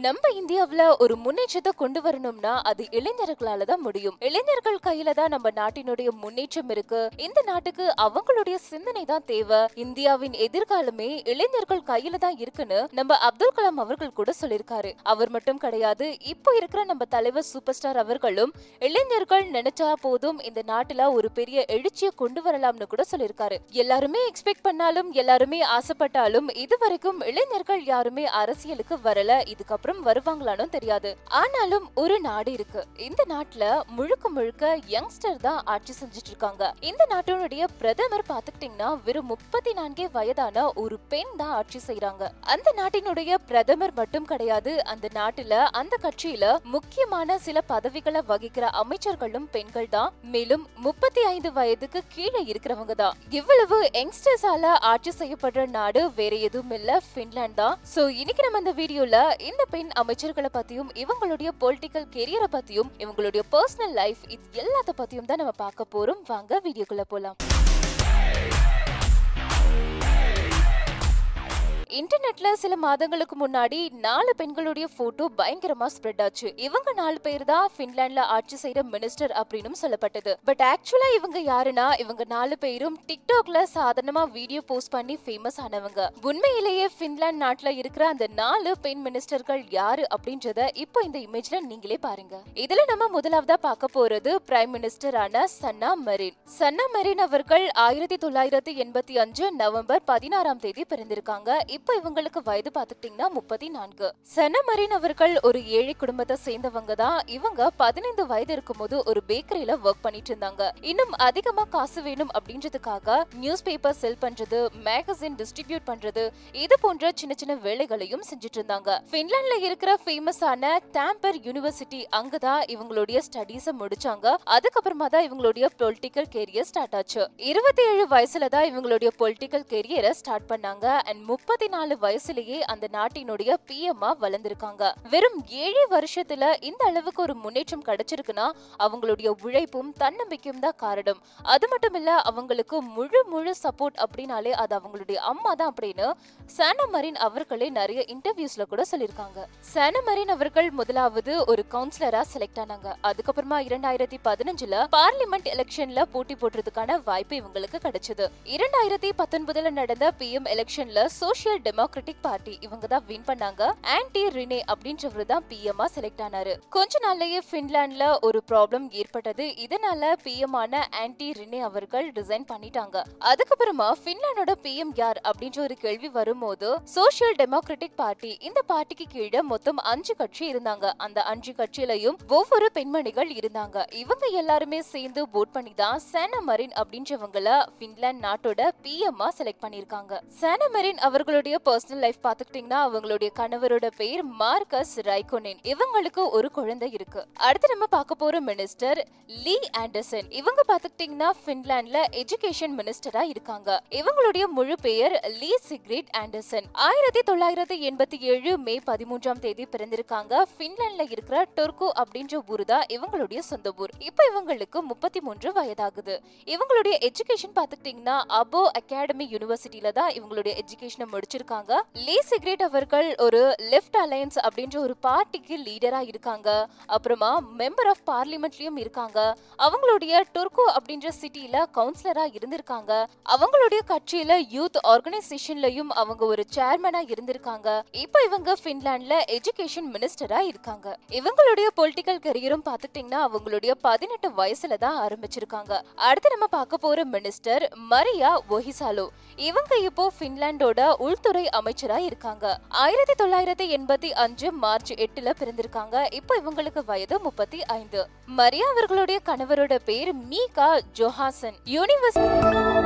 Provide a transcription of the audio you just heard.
நம்ம இந்தியாவுல ஒரு முன்னேற்றத்தை கொண்டு வரணும்னா அது இளைஞர்களால தான் முடியும் இளைஞர்கள் கையில தான் நம்ம நாட்டினுடைய முன்னேற்றம் இருக்கு இந்த நாட்டுக்கு அவங்களுடைய சிந்தனை தான் தேவை இந்தியாவின் எதிர்காலமே இளைஞர்கள் கையில தான் இருக்குன்னு நம்ம அப்துல் கலாம் அவர்கள் கூட சொல்லியிருக்காரு அவர் மட்டும் கிடையாது இப்போ இருக்கிற நம்ம தலைவர் சூப்பர் ஸ்டார் அவர்களும் இளைஞர்கள் நினைச்சா போதும் இந்த நாட்டுல ஒரு பெரிய எழுச்சியை கொண்டு வரலாம்னு கூட சொல்லியிருக்காரு எல்லாருமே எக்ஸ்பெக்ட் பண்ணாலும் எல்லாருமே ஆசைப்பட்டாலும் இதுவரைக்கும் இளைஞர்கள் யாருமே அரசியலுக்கு வரல இதுக்கப்புறம் வருவாங்களான்னு தெரியாது ஆனாலும் ஒரு நாடு இருக்கு இந்த நாட்டுல முழுக்க முழுக்க யங்ஸ்டர் தான் ஆட்சி செஞ்சுட்டு இருக்காங்க இந்த நாட்டினுடைய பிரதமர் பாத்துக்கிட்டீங்கன்னா வெறும் முப்பத்தி நான்கே வயதான ஒரு பெண் தான் ஆட்சி செய்யறாங்க அந்த நாட்டினுடைய பிரதமர் மட்டும் கிடையாது அந்த நாட்டுல அந்த கட்சியில முக்கியமான சில பதவிகளை வகிக்கிற அமைச்சர்களும் பெண்கள் தான் மேலும் முப்பத்தி ஐந்து வயதுக்கு கீழே இருக்கிறவங்க தான் இவ்வளவு யங்ஸ்டர்ஸால ஆட்சி செய்யப்படுற நாடு வேற எதுவும் இல்ல பின்லாந்து தான் சோ இன்னைக்கு நம்ம இந்த வீடியோல இந்த பெண் அமைச்சர்களை பத்தியும் இவங்களுடைய பொலிட்டிக்கல் கெரியரை பத்தியும் இவங்களுடைய பர்சனல் லைஃப் இது எல்லாத்த பத்தியும் தான் நம்ம பார்க்க போறோம் வாங்க வீடியோக்குள்ள போலாம் இன்டர்நெட்ல சில மாதங்களுக்கு முன்னாடி நாலு பெண்களுடைய போட்டோ பயங்கரமா ஸ்ப்ரெட் ஆச்சு இவங்க நாலு பேர் தான் பின்லாந்துல ஆட்சி செய்யற மினிஸ்டர் அப்படின்னு சொல்லப்பட்டது பட் ஆக்சுவலா இவங்க யாருன்னா இவங்க நாலு பேரும் டிக்டாக்ல சாதாரணமா வீடியோ போஸ்ட் பண்ணி ஃபேமஸ் ஆனவங்க உண்மையிலேயே பின்லாந்து நாட்டுல இருக்கிற அந்த நாலு பெண் மினிஸ்டர்கள் யாரு அப்படின்றத இப்போ இந்த இமேஜ்ல நீங்களே பாருங்க இதுல நம்ம முதலாவதா பார்க்க போறது பிரைம் மினிஸ்டரான சன்னா மரின் சன்னா மரின் அவர்கள் ஆயிரத்தி தொள்ளாயிரத்தி எண்பத்தி அஞ்சு நவம்பர் பதினாறாம் தேதி பிறந்திருக்காங்க இப்போ இவங்களுக்கு வயது பார்த்துக்கிட்டீங்கன்னா முப்பத்தி நான்கு சன்னா மரின் அவர்கள் ஒரு ஏழை குடும்பத்தை சேர்ந்தவங்க தான் இவங்க பதினைந்து வயது இருக்கும்போது ஒரு பேக்கரியில ஒர்க் பண்ணிட்டு இருந்தாங்க இன்னும் அதிகமா காசு வேணும் அப்படின்றதுக்காக நியூஸ் பேப்பர் செல் பண்றது மேகசின் டிஸ்ட்ரிபியூட் பண்றது இது போன்ற சின்ன சின்ன வேலைகளையும் செஞ்சுட்டு இருந்தாங்க பின்லாந்துல இருக்கிற ஃபேமஸான டேம்பர் யூனிவர்சிட்டி அங்கதான் இவங்களுடைய ஸ்டடீஸ முடிச்சாங்க அதுக்கப்புறமா தான் இவங்களுடைய பொலிட்டிக்கல் கேரியர் ஸ்டார்ட் ஆச்சு இருபத்தி ஏழு வயசுல தான் இவங்களுடைய பொலிட்டிக்கல் கேரியரை ஸ்டார்ட் பண்ணாங்க அண்ட் முப்பத்தி நாலு வயசுலயே அந்த நாட்டினுடைய பிஎம்ஆ வளர்ந்திருக்காங்க வெறும் ஏழு வருஷத்துல இந்த அளவுக்கு ஒரு முன்னேற்றம் கிடைச்சிருக்குன்னா அவங்களுடைய உழைப்பும் தன்னம்பிக்கையும் தான் காரணம் அது மட்டும் இல்ல அவங்களுக்கு முழு முழு சப்போர்ட் அப்படின்னாலே அது அவங்களுடைய அம்மா தான் அப்படின்னு சானா மரின் அவர்களே நிறைய இன்டர்வியூஸ்ல கூட சொல்லியிருக்காங்க சானா மரின் அவர்கள் முதலாவது ஒரு கவுன்சிலரா செலக்ட் ஆனாங்க அதுக்கப்புறமா இரண்டாயிரத்தி பதினஞ்சுல பார்லிமெண்ட் எலெக்ஷன்ல போட்டி போடுறதுக்கான வாய்ப்பு இவங்களுக்கு கிடைச்சது இரண்டாயிரத்தி பத்தொன்பதுல நடந்த பிஎம் எலெக்ஷன்ல சோசியல் டெமோக்ராட்டிக் பார்ட்டி இவங்க தான் வின் பண்ணாங்க ஆன்டி ரினே அப்படின்றவர் தான் பிஎம் செலக்ட் ஆனாரு கொஞ்ச நாள்லயே பின்லாந்துல ஒரு ப்ராப்ளம் ஏற்பட்டது இதனால பிஎம் ஆன ஆன்டி ரினே அவர்கள் ரிசைன் பண்ணிட்டாங்க அதுக்கப்புறமா பின்லாண்டோட பிஎம் யார் அப்படின்ற ஒரு கேள்வி வரும்போது சோசியல் டெமோக்ராட்டிக் பார்ட்டி இந்த பார்ட்டிக்கு கீழே மொத்தம் அஞ்சு கட்சி இருந்தாங்க அந்த அஞ்சு கட்சியிலையும் ஒவ்வொரு பெண்மணிகள் இருந்தாங்க இவங்க எல்லாருமே சேர்ந்து போட் பண்ணி தான் சேனமரின் அப்படின்றவங்கள பின்லாந்து நாட்டோட பிஎம் செலக்ட் பண்ணிருக்காங்க சேனமரின் அவர்களுடைய பர்சனல் லைஃப் பாத்துக்கிட்டீங்கன்னா அவங்களுடைய கணவரோட பேர் மார்க்கஸ் ரைகோனின் இவங்களுக்கு ஒரு குழந்தை இருக்கு அடுத்து நம்ம பார்க்க போற மினிஸ்டர் லீ ஆண்டர்சன் இவங்க பாத்துக்கிட்டீங்கன்னா பின்லாந்துல எஜுகேஷன் மினிஸ்டரா இருக்காங்க இவங்களுடைய முழு பெயர் லீ சிக்ரிட் ஆண்டர்சன் ஆயிரத்தி தொள்ளாயிரத்தி எண்பத்தி ஏழு மே பதிமூன்றாம் தேதி பிறந்திருக்காங்க பின்லாந்துல இருக்கிற டொர்கோ அப்படின்ற ஊர் தான் இவங்களுடைய சொந்த ஊர் இப்போ இவங்களுக்கு முப்பத்தி மூன்று வயதாகுது இவங்களுடைய எஜுகேஷன் பாத்துக்கிட்டீங்கன்னா அபோ அகாடமி யூனிவர்சிட்டியில தான் இவங்களுடைய எஜுகேஷனை முடிச்சிருக்காங்க லீ சிக்ரெட் அவர்கள் ஒரு லெஃப்ட் அலையன்ஸ் அப்படின்ற ஒரு பார்ட்டிக்கு லீடரா இருக்காங்க அப்புறமா மெம்பர் ஆஃப் பார்லிமெண்ட்லயும் இருக்காங்க அவங்களுடைய டொர்கோ அப்படின்ற சிட்டில கவுன்சிலரா இருந்திருக்காங்க அவங்களுடைய கட்சியில யூத் ஆர்கனைசேஷன்லயும் அவங்க ஒரு சேர்மனா இருந்திருக்காங்க இப்போ இவங்க பின்லாந்துல எஜுகேஷன் மினிஸ்டரா இருக்காங்க இவங்களுடைய பொலிட்டிக்கல் கரியரும் பாத்துக்கிட்டீங்கன்னா அவங்களுடைய பதினெட்டு வயசுல தான் ஆரம்பிச்சிருக்காங்க அடுத்து நம்ம பார்க்க போற மினிஸ்டர் மரியா ஒஹிசாலோ இவங்க இப்போ பின்லாண்டோட உள்துறை அமைச்சரா இருக்காங்க ஆயிரத்தி தொள்ளாயிரத்தி எண்பத்தி அஞ்சு மார்ச் எட்டுல பிறந்திருக்காங்க இப்போ இவங்களுக்கு வயது முப்பத்தி ஐந்து மரியா அவர்களுடைய கணவரோட பேர் மீகா ஜொஹாசன் யூனிவர்சிட்டி